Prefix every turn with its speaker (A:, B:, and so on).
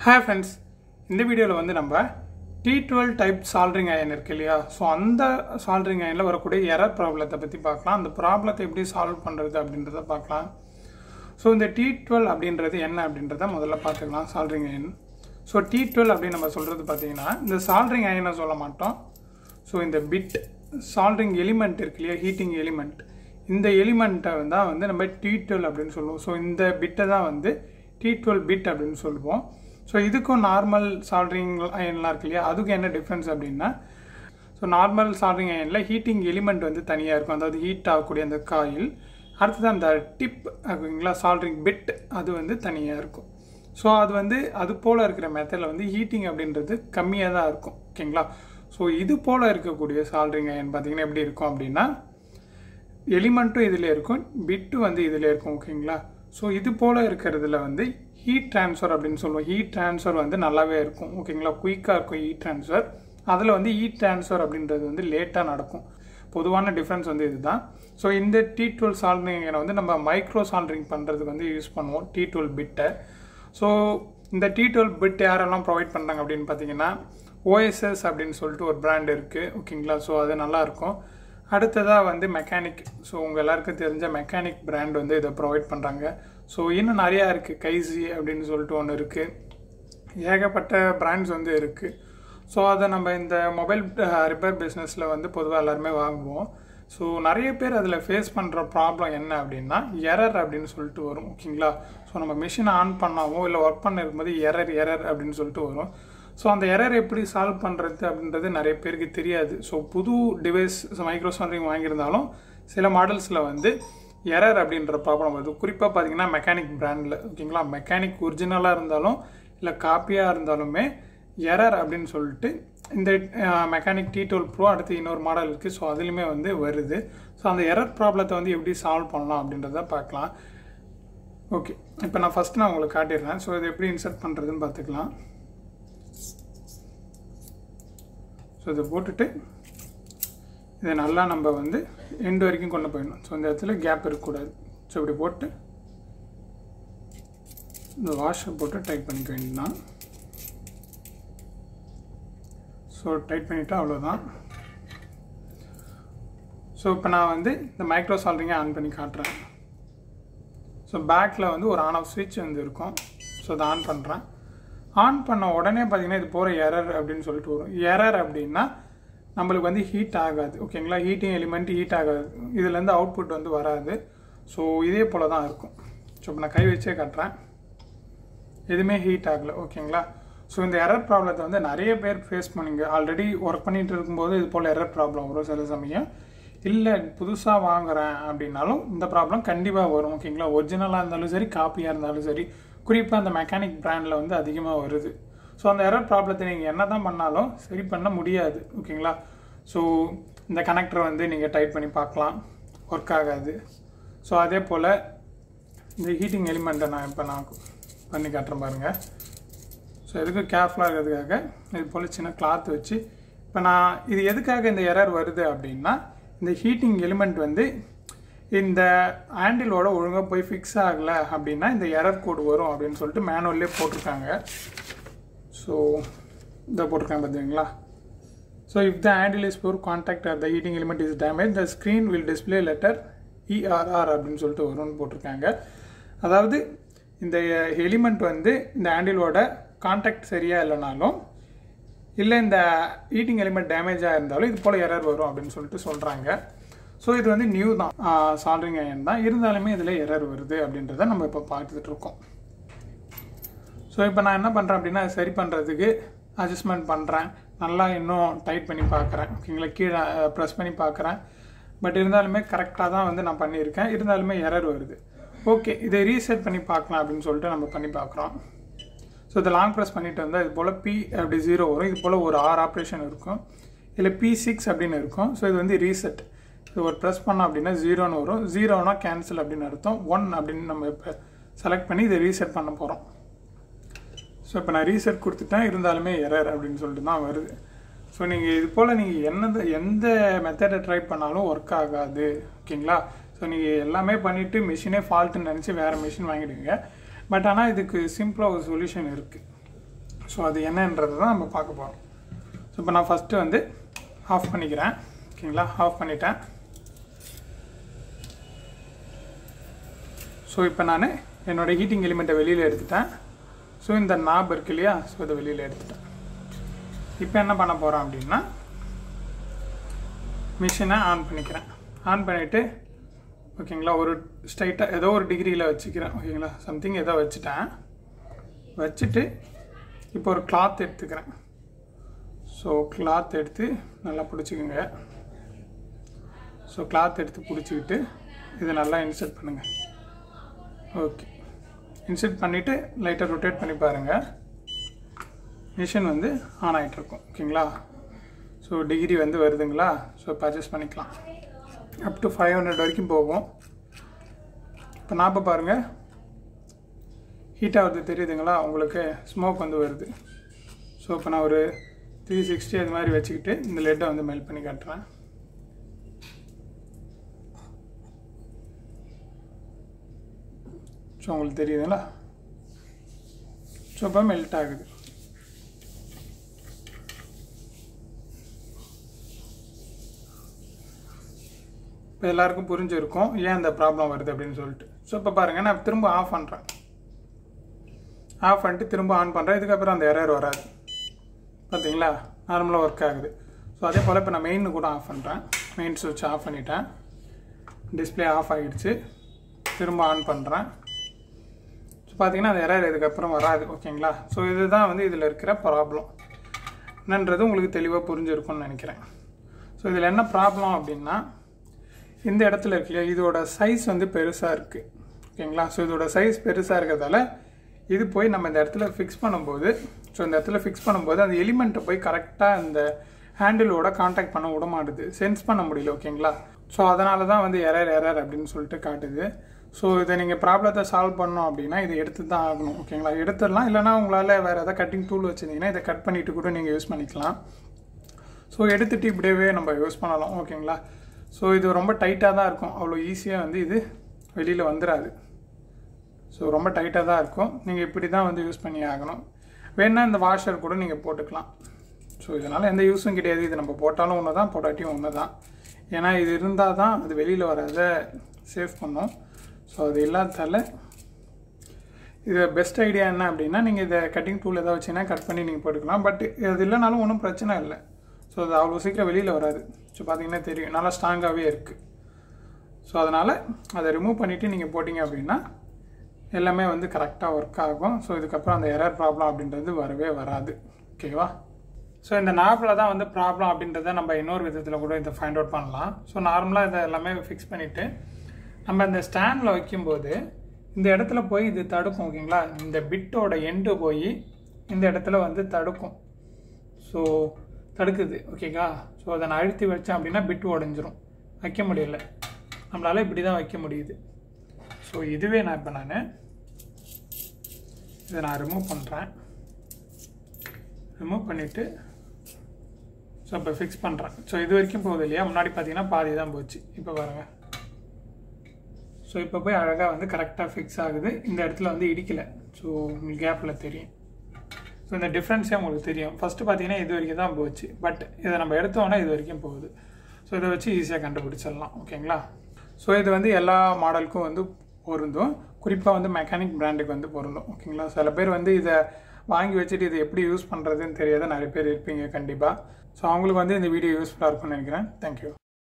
A: hi friends இந்த வீடியோவில் வந்து நம்ம டி டுவெல் டைப் சால்ட்ரிங் அயன் இருக்கு இல்லையா ஸோ அந்த சால்ட்ரிங் அயனில் வரக்கூடிய எரர் ப்ராப்ளத்தை பற்றி பார்க்கலாம் அந்த ப்ராப்ளத்தை எப்படி சால்வ் பண்ணுறது அப்படின்றத பார்க்கலாம் ஸோ இந்த டி டுவெல் அப்படின்றது என்ன அப்படின்றத முதல்ல பார்த்துக்கலாம் soldering iron so T twelve அப்படின்னு நம்ம சொல்கிறது பார்த்தீங்கன்னா இந்த சால்ட்ரிங் அயனை சொல்ல மாட்டோம் ஸோ இந்த பிட் சால்ட்ரிங் எலிமெண்ட் இருக்கு இல்லையா ஹீட்டிங் எலிமெண்ட் இந்த எலிமெண்ட்டை தான் வந்து நம்ம டி டுவெல் அப்படின்னு சொல்லுவோம் ஸோ இந்த பிட்டை தான் வந்து டி டுவெல் பிட் அப்படின்னு சொல்லுவோம் ஸோ இதுக்கும் நார்மல் சால்ட்ரிங் அயன்லாம் இருக்கு இல்லையா அதுக்கு என்ன டிஃப்ரென்ஸ் அப்படின்னா ஸோ நார்மல் சால்ட்ரிங் அயனில் ஹீட்டிங் எலிமெண்ட் வந்து தனியாக இருக்கும் அதாவது ஹீட் ஆகக்கூடிய அந்த காயில் அடுத்தது அந்த டிப் ஓகேங்களா சால்ட்ரிங் பிட் அது வந்து தனியாக இருக்கும் ஸோ அது வந்து அது போல் இருக்கிற மெத்தடில் வந்து ஹீட்டிங் அப்படின்றது கம்மியாக தான் இருக்கும் ஓகேங்களா ஸோ இது போல் இருக்கக்கூடிய சால்ட்ரிங் அயன் பார்த்தீங்கன்னா எப்படி இருக்கும் அப்படின்னா எலிமெண்ட்டும் இதில் இருக்கும் பிட்டு வந்து இதில் இருக்கும் ஓகேங்களா ஸோ இது போல் இருக்கிறதுல வந்து ஹீட் ட்ரான்ஸ்ஃபர் அப்படின்னு சொல்லுவோம் ஹீட் ட்ரான்ஸ்ஃபர் வந்து நல்லாவே இருக்கும் ஓகேங்களா குயிக்காக இருக்கும் ஹீட் ட்ரான்ஸ்ஃபர் அதில் வந்து ஹீட் ட்ரான்ஸ்ஃபர் அப்படின்றது வந்து லேட்டாக நடக்கும் பொதுவான டிஃப்ரென்ஸ் வந்து இதுதான் ஸோ இந்த டி டுவெல் சால்ட்ரிங்கை வந்து நம்ம மைக்ரோ சால்ட்ரிங் பண்ணுறதுக்கு வந்து யூஸ் பண்ணுவோம் டி டுவெல் பிட்டை ஸோ இந்த டி டுவெல் பிட் யாரெல்லாம் ப்ரொவைட் பண்ணுறாங்க அப்படின்னு பார்த்தீங்கன்னா ஓஎஸ்எஸ் அப்படின்னு சொல்லிட்டு ஒரு பிராண்ட் இருக்குது ஓகேங்களா ஸோ அது நல்லாயிருக்கும் அடுத்ததாக வந்து மெக்கானிக் ஸோ உங்கள் எல்லாருக்கும் தெரிஞ்ச மெக்கானிக் பிராண்ட் வந்து இதை ப்ரொவைட் பண்ணுறாங்க ஸோ இன்னும் நிறையா இருக்குது கைசி அப்படின்னு சொல்லிட்டு ஒன்று இருக்குது ஏகப்பட்ட பிராண்ட்ஸ் வந்து இருக்குது ஸோ அதை நம்ம இந்த மொபைல் ரிப்பேர் பிஸ்னஸில் வந்து பொதுவாக எல்லாருமே வாங்குவோம் ஸோ நிறைய பேர் அதில் ஃபேஸ் பண்ணுற ப்ராப்ளம் என்ன அப்படின்னா எரர் அப்படின்னு சொல்லிட்டு வரும் ஓகேங்களா ஸோ நம்ம மிஷினை ஆன் பண்ணாவோ இல்லை ஒர்க் பண்ண இருக்கும்போது எரர் எரர் அப்படின்னு சொல்லிட்டு வரும் ஸோ அந்த எரர் எப்படி சால்வ் பண்ணுறது அப்படின்றது நிறைய பேருக்கு தெரியாது ஸோ புது டிவைஸ் மைக்ரோசால்விங் வாங்கியிருந்தாலும் சில மாடல்ஸில் வந்து எரர் அப்படின்ற ப்ராப்ளம் வருது குறிப்பாக பார்த்தீங்கன்னா மெக்கானிக் பிராண்டில் ஓகேங்களா மெக்கானிக் ஒரிஜினலாக இருந்தாலும் இல்லை காப்பியாக இருந்தாலுமே எரர் அப்படின்னு சொல்லிட்டு இந்த மெக்கானிக் டி டுவெல் ப்ரோ அடுத்து இன்னொரு மாடல் இருக்குது ஸோ அதுலேயுமே வந்து வருது ஸோ அந்த எரர் ப்ராப்ளத்தை வந்து எப்படி சால்வ் பண்ணலாம் அப்படின்றத பார்க்கலாம் ஓகே இப்போ நான் ஃபஸ்ட் நான் உங்களுக்கு காட்டிடுறேன் ஸோ இது எப்படி இன்சர்ட் பண்ணுறதுன்னு பார்த்துக்கலாம் ஸோ இதை போட்டுட்டு இதை நல்லா நம்ம வந்து எண்டு வரைக்கும் கொண்டு போயிடணும் ஸோ இந்த இடத்துல கேப் இருக்கக்கூடாது ஸோ இப்படி போட்டு இந்த வாஷை போட்டு டைட் பண்ணிக்க வேண்டியதான் ஸோ டைட் பண்ணிவிட்டு அவ்வளோதான் ஸோ இப்போ நான் வந்து இந்த மைக்ரோ சால்ரிங்கை ஆன் பண்ணி காட்டுறேன் ஸோ பேக்கில் வந்து ஒரு ஆன் ஆஃப் ஸ்விட்ச் வந்து இருக்கும் ஸோ அதை ஆன் பண்ணுறேன் ஆன் பண்ண உடனே பார்த்தீங்கன்னா இது போகிற எரர் அப்படின்னு சொல்லிட்டு வரும் எரர் அப்படின்னா நம்மளுக்கு வந்து ஹீட் ஆகாது ஓகேங்களா ஹீட்டிங் எலிமெண்ட் ஹீட் ஆகாது இதுலேருந்து அவுட்புட் வந்து வராது ஸோ இதே போல் தான் இருக்கும் ஸோ இப்போ நான் கை வச்சே கட்டுறேன் எதுவுமே ஹீட் ஆகலை ஓகேங்களா ஸோ இந்த எரர் ப்ராப்ளத்தை வந்து நிறைய பேர் ஃபேஸ் பண்ணிங்க ஆல்ரெடி ஒர்க் பண்ணிட்டு இருக்கும்போது இது போல் எரர் ப்ராப்ளம் வரும் சில சமயம் இல்லை புதுசாக வாங்குறேன் அப்படின்னாலும் இந்த ப்ராப்ளம் கண்டிப்பாக வரும் ஓகேங்களா ஒரிஜினலாக இருந்தாலும் சரி காப்பியாக இருந்தாலும் சரி குறிப்பாக அந்த மெக்கானிக் பிராண்டில் வந்து அதிகமாக வருது ஸோ அந்த எரர் ப்ராப்ளத்தை நீங்கள் என்ன தான் பண்ணாலும் சரி பண்ண முடியாது ஓகேங்களா ஸோ இந்த கனெக்டரை வந்து நீங்கள் டைட் பண்ணி பார்க்கலாம் ஒர்க் ஆகாது ஸோ அதே போல் இந்த ஹீட்டிங் எலிமெண்ட்டை நான் இப்போ நான் பண்ணி காட்டுறேன் பாருங்கள் ஸோ எதுக்கு கேர்ஃபுல்லாக இருக்கிறதுக்காக இது போல் சின்ன கிளாத் வச்சு இப்போ நான் இது எதுக்காக இந்த எரர் வருது அப்படின்னா இந்த ஹீட்டிங் எலிமெண்ட் வந்து இந்த ஹேண்டிலோட ஒழுங்காக போய் ஃபிக்ஸ் ஆகலை அப்படின்னா இந்த எரர் கோடு வரும் அப்படின்னு சொல்லிட்டு மேனுவல்லே போட்டிருக்காங்க ஸோ இதை போட்டிருக்காங்க பார்த்தீங்களா so if the handle is poor contact or the heating element is damage the screen will display letter ERR அப்படின்னு சொல்லிட்டு வரும்னு போட்டிருக்காங்க அதாவது இந்த எலிமெண்ட் வந்து இந்த ஹேண்டிலோட கான்டாக்ட் சரியாக இல்லைனாலும் இல்லை இந்த ஹீட்டிங் எலிமெண்ட் டேமேஜாக இருந்தாலும் இது போல் எரர் வரும் அப்படின்னு சொல்லிட்டு சொல்கிறாங்க ஸோ இது வந்து நியூ தான் சால்ட்ரிங் அயன் தான் இருந்தாலுமே இதில் எரர் வருது அப்படின்றத நம்ம இப்போ பார்த்துட்டு இருக்கோம் ஸோ இப்போ நான் என்ன பண்ணுறேன் அப்படின்னா சரி பண்ணுறதுக்கு அட்ஜஸ்ட்மெண்ட் பண்ணுறேன் நல்லா இன்னும் டைட் பண்ணி பார்க்குறேன் ஓகேங்களா கீழே ப்ரெஸ் பண்ணி பார்க்குறேன் பட் இருந்தாலுமே கரெக்டாக தான் வந்து நான் பண்ணியிருக்கேன் இருந்தாலுமே எரர் வருது ஓகே இதை ரீசெட் பண்ணி பார்க்கலாம் அப்படின்னு சொல்லிட்டு நம்ம பண்ணி பார்க்குறோம் ஸோ இதை லாங் ப்ரெஸ் பண்ணிட்டு வந்தால் இது போல் பி அப்படி ஜீரோ வரும் இது போல் ஒரு ஆறு ஆப்ரேஷன் இருக்கும் இல்லை பி சிக்ஸ் அப்படின்னு இருக்கும் ஸோ இது வந்து ரீசெட் இது ஒரு ப்ரெஸ் பண்ணோம் அப்படின்னா ஜீரோன்னு வரும் ஜீரோனா கேன்சல் அப்படின்னு அர்த்தம் ஒன் அப்படின்னு நம்ம இப்போ செலக்ட் பண்ணி இதை ரீசெட் பண்ண போகிறோம் ஸோ இப்போ நான் ரீசெட் கொடுத்துட்டேன் இருந்தாலுமே எரர் அப்படின்னு சொல்லிட்டு தான் வருது ஸோ நீங்கள் இது போல் நீங்கள் என்னது எந்த மெத்தடை ட்ரை பண்ணாலும் ஒர்க் ஆகாது ஓகேங்களா ஸோ நீங்கள் எல்லாமே பண்ணிவிட்டு மிஷினே ஃபால்ட்டுன்னு நினச்சி வேறு மிஷின் வாங்கிடுவீங்க பட் ஆனால் இதுக்கு சிம்பிளாக ஒரு சொல்யூஷன் இருக்குது ஸோ அது என்னன்றது தான் நம்ம பார்க்க போகிறோம் ஸோ இப்போ நான் ஃபஸ்ட்டு வந்து ஆஃப் பண்ணிக்கிறேன் ஓகேங்களா ஆஃப் பண்ணிட்டேன் ஸோ இப்போ நான் என்னோடய ஹீட்டிங் எலிமெண்ட்டை வெளியில் எடுத்துட்டேன் ஸோ இந்த நாப் இருக்கு இல்லையா ஸோ இதை வெளியில் எடுத்துட்டேன் இப்போ என்ன பண்ண போகிறோம் அப்படின்னா மிஷினை ஆன் பண்ணிக்கிறேன் ஆன் பண்ணிவிட்டு ஓகேங்களா ஒரு ஸ்ட்ரைட்டாக ஏதோ ஒரு டிகிரியில் வச்சுக்கிறேன் ஓகேங்களா சம்திங் ஏதோ வச்சுட்டேன் வச்சுட்டு இப்போ ஒரு கிளாத் எடுத்துக்கிறேன் ஸோ கிளாத் எடுத்து நல்லா பிடிச்சிக்கோங்க ஸோ கிளாத் எடுத்து பிடிச்சிக்கிட்டு இதை நல்லா இன்சர்ட் பண்ணுங்கள் ஓகே இன்சர்ட் பண்ணிவிட்டு லைட்டாக ரொட்டேட் பண்ணி பாருங்கள் மிஷின் வந்து ஆன் ஆகிட்டுருக்கும் ஓகேங்களா ஸோ டிகிரி வந்து வருதுங்களா ஸோ இப்போ அட்ஜஸ்ட் பண்ணிக்கலாம் அப் டு ஃபைவ் ஹண்ட்ரட் வரைக்கும் போகும் இப்போ நான் இப்போ பாருங்கள் ஹீட் ஆகுது தெரியுதுங்களா உங்களுக்கு ஸ்மோக் வந்து வருது ஸோ இப்போ நான் ஒரு த்ரீ சிக்ஸ்டி அது மாதிரி வச்சுக்கிட்டு இந்த லெட்டை வந்து மெல்ட் பண்ணி காட்டுறேன் ஸோ உங்களுக்கு தெரியுதுங்களா ஸோ இப்போ மெல்ட் ஆகுது இப்போ எல்லாருக்கும் புரிஞ்சிருக்கும் ஏன் இந்த ப்ராப்ளம் வருது அப்படின்னு சொல்லிட்டு ஸோ இப்போ பாருங்கள் நான் திரும்ப ஆஃப் பண்ணுறேன் ஆஃப் பண்ணிட்டு திரும்ப ஆன் பண்ணுறேன் இதுக்கப்புறம் அந்த எரர் வராது பார்த்தீங்களா நார்மலாக ஒர்க் ஆகுது ஸோ அதே போல் இப்போ நான் மெயின் கூட ஆஃப் பண்ணுறேன் மெயின் சுவிட்ச் ஆஃப் பண்ணிட்டேன் டிஸ்பிளே ஆஃப் ஆகிடுச்சு திரும்ப ஆன் பண்ணுறேன் ஸோ பார்த்தீங்கன்னா அந்த எரர் இதுக்கப்புறம் வராது ஓகேங்களா ஸோ இதுதான் வந்து இதில் இருக்கிற ப்ராப்ளம் என்னன்றது உங்களுக்கு தெளிவாக புரிஞ்சிருக்கும்னு நினைக்கிறேன் ஸோ இதில் என்ன ப்ராப்ளம் அப்படின்னா இந்த இடத்துல இருக்கு இல்லையா இதோட சைஸ் வந்து பெருசாக இருக்குது ஓகேங்களா ஸோ இதோட சைஸ் பெருசாக இருக்கிறதால இது போய் நம்ம இந்த இடத்துல ஃபிக்ஸ் பண்ணும்போது ஸோ இந்த இடத்துல ஃபிக்ஸ் பண்ணும்போது அந்த எலிமெண்ட்டை போய் கரெக்டாக அந்த ஹேண்டிலோட காண்டாக்ட் பண்ண விட மாட்டுது சென்ஸ் பண்ண முடியல ஓகேங்களா ஸோ அதனால தான் வந்து எரர் எரர் அப்படின்னு சொல்லிட்டு காட்டுது ஸோ இதை நீங்கள் ப்ராப்ளத்தை சால்வ் பண்ணோம் அப்படின்னா இதை எடுத்து தான் ஆகணும் ஓகேங்களா எடுத்துடலாம் இல்லைனா உங்களால் வேறு எதாவது கட்டிங் டூல் வச்சுருந்தீங்கன்னா இதை கட் பண்ணிவிட்டு கூட நீங்கள் யூஸ் பண்ணிக்கலாம் ஸோ எடுத்துகிட்டு இப்படியே நம்ம யூஸ் பண்ணலாம் ஓகேங்களா ஸோ இது ரொம்ப டைட்டாக தான் இருக்கும் அவ்வளோ ஈஸியாக வந்து இது வெளியில் வந்துடாது ஸோ ரொம்ப டைட்டாக தான் இருக்கும் நீங்கள் இப்படி தான் வந்து யூஸ் பண்ணி ஆகணும் வேணால் இந்த வாஷர் கூட நீங்கள் போட்டுக்கலாம் ஸோ இதனால் எந்த யூஸும் கிடையாது இது நம்ம போட்டாலும் ஒன்று தான் போட்டாட்டியும் ஒன்று தான் ஏன்னா இது இருந்தால் தான் அது வெளியில் வராத சேவ் பண்ணும் ஸோ அது இல்லாதால இது பெஸ்ட் ஐடியா என்ன அப்படின்னா நீங்கள் இதை கட்டிங் டூல் ஏதாவது வச்சுன்னா கட் பண்ணி நீங்கள் போட்டுக்கலாம் பட் அது இல்லைனாலும் ஒன்றும் பிரச்சனை இல்லை ஸோ அது அவ்வளோ சீக்கிரம் வெளியில் வராது ஸோ பார்த்தீங்கன்னா தெரியும் நல்லா ஸ்ட்ராங்காகவே இருக்குது ஸோ அதனால் அதை ரிமூவ் பண்ணிவிட்டு நீங்கள் போட்டிங்க அப்படின்னா எல்லாமே வந்து கரெக்டாக ஒர்க் ஆகும் ஸோ இதுக்கப்புறம் அந்த எரர் ப்ராப்ளம் அப்படின்றது வரவே வராது ஓகேவா ஸோ இந்த நாப்பில் தான் வந்து ப்ராப்ளம் அப்படின்றத நம்ம இன்னொரு விதத்தில் கூட இதை ஃபைண்ட் அவுட் பண்ணலாம் ஸோ நார்மலாக இதை எல்லாமே ஃபிக்ஸ் பண்ணிவிட்டு நம்ம இந்த ஸ்டாண்டில் வைக்கும்போது இந்த இடத்துல போய் இது தடுக்கும் ஓகேங்களா இந்த பிட்டோட எண்டு போய் இந்த இடத்துல வந்து தடுக்கும் ஸோ தடுக்குது ஓகேங்களா ஸோ அதை நான் அழுத்தி வச்சேன் அப்படின்னா பிட்டு உடஞ்சிரும் வைக்க முடியல நம்மளால் இப்படி தான் வைக்க முடியுது ஸோ இதுவே நான் இப்போ நான் இதை நான் ரிமூவ் பண்ணுறேன் ரிமூவ் பண்ணிவிட்டு ஸோ இப்போ ஃபிக்ஸ் பண்ணுறேன் ஸோ இது வரைக்கும் போகுது இல்லையா முன்னாடி பார்த்தீங்கன்னா பாதி தான் போச்சு இப்போ பாருங்கள் ஸோ இப்போ போய் அழகாக வந்து கரெக்டாக ஃபிக்ஸ் ஆகுது இந்த இடத்துல வந்து இடிக்கலை ஸோ உங்களுக்கு கேப்பில் தெரியும் ஸோ இந்த டிஃப்ரென்ஸே உங்களுக்கு தெரியும் ஃபஸ்ட்டு பார்த்தீங்கன்னா இது வரைக்கும் தான் போச்சு பட் இதை நம்ம எடுத்தோன்னா இது வரைக்கும் போகுது ஸோ இதை வச்சு ஈஸியாக கண்டுபிடிச்சிடலாம் ஓகேங்களா ஸோ இது வந்து எல்லா மாடலுக்கும் வந்து பொருந்தும் குறிப்பாக வந்து மெக்கானிக் பிராண்டுக்கு வந்து பொருந்தும் ஓகேங்களா சில பேர் வந்து இதை வாங்கி வச்சுட்டு இதை எப்படி யூஸ் பண்ணுறதுன்னு தெரியாத நிறைய பேர் இருப்பீங்க கண்டிப்பாக ஸோ அவங்களுக்கு வந்து இந்த வீடியோ யூஸ்ஃபுல்லாக இருக்கும்னு நினைக்கிறேன் தேங்க்யூ